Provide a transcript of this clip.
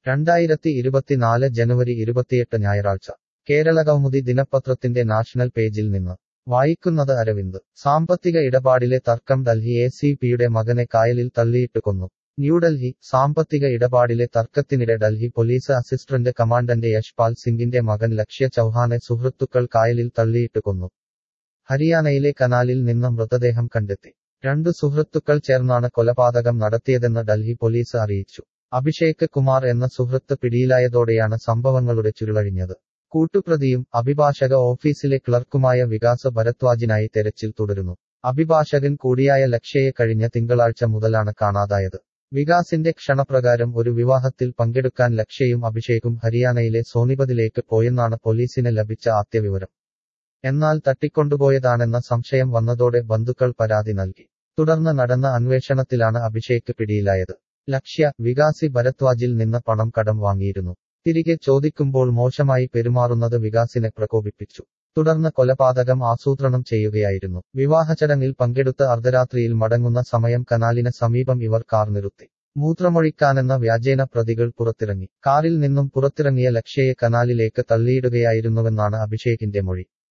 രണ്ടായിരത്തി ഇരുപത്തിനാല് ജനുവരി ഇരുപത്തിയെട്ട് ഞായറാഴ്ച കേരള കൗമുദി ദിനപത്രത്തിന്റെ നാഷണൽ പേജിൽ നിന്ന് വായിക്കുന്നത് അരവിന്ദ് സാമ്പത്തിക ഇടപാടിലെ തർക്കം ഡൽഹി എ സി പിയുടെ മകനെ കായലിൽ തള്ളിയിട്ട് കൊന്നു ന്യൂഡൽഹി സാമ്പത്തിക ഇടപാടിലെ തർക്കത്തിനിടെ Delhi police assistant commandant Yashpal സിംഗിന്റെ മകൻ ലക്ഷ്യ ചൌഹാനെ സുഹൃത്തുക്കൾ കായലിൽ തള്ളിയിട്ട് കൊന്നു ഹരിയാനയിലെ കനാലിൽ നിന്ന് മൃതദേഹം കണ്ടെത്തി രണ്ടു സുഹൃത്തുക്കൾ ചേർന്നാണ് കൊലപാതകം നടത്തിയതെന്ന് ഡൽഹി പോലീസ് അറിയിച്ചു അഭിഷേക് കുമാർ എന്ന സുഹൃത്ത് പിടിയിലായതോടെയാണ് സംഭവങ്ങളുടെ ചുരുളഴിഞ്ഞത് കൂട്ടുപ്രതിയും അഭിഭാഷക ഓഫീസിലെ ക്ലർക്കുമായ വികാസ് ഭരദ്വാജിനായി തെരച്ചിൽ തുടരുന്നു അഭിഭാഷകൻ കൂടിയായ ലക്ഷ്യയെ കഴിഞ്ഞ തിങ്കളാഴ്ച മുതലാണ് കാണാതായത് വികാസിന്റെ ക്ഷണപ്രകാരം ഒരു വിവാഹത്തിൽ പങ്കെടുക്കാൻ ലക്ഷ്യയും അഭിഷേകും ഹരിയാനയിലെ സോനിപതിലേക്ക് പോയെന്നാണ് പോലീസിന് ലഭിച്ച ആദ്യവിവരം എന്നാൽ തട്ടിക്കൊണ്ടുപോയതാണെന്ന സംശയം വന്നതോടെ ബന്ധുക്കൾ പരാതി നൽകി തുടർന്ന് നടന്ന അന്വേഷണത്തിലാണ് അഭിഷേക് പിടിയിലായത് ലക്ഷ്യ വികാസി ഭരദ്വാജിൽ നിന്ന് പണം കടം വാങ്ങിയിരുന്നു തിരികെ ചോദിക്കുമ്പോൾ മോശമായി പെരുമാറുന്നത് വികാസിനെ പ്രകോപിപ്പിച്ചു തുടർന്ന് കൊലപാതകം ആസൂത്രണം ചെയ്യുകയായിരുന്നു വിവാഹചടങ്ങിൽ പങ്കെടുത്ത് അർദ്ധരാത്രിയിൽ മടങ്ങുന്ന സമയം കനാലിന് സമീപം ഇവർ കാർ നിർത്തി മൂത്രമൊഴിക്കാനെന്ന വ്യാജേന പ്രതികൾ പുറത്തിറങ്ങി കാറിൽ നിന്നും പുറത്തിറങ്ങിയ ലക്ഷ്യയെ കനാലിലേക്ക് തള്ളിയിടുകയായിരുന്നുവെന്നാണ് അഭിഷേകിന്റെ മൊഴി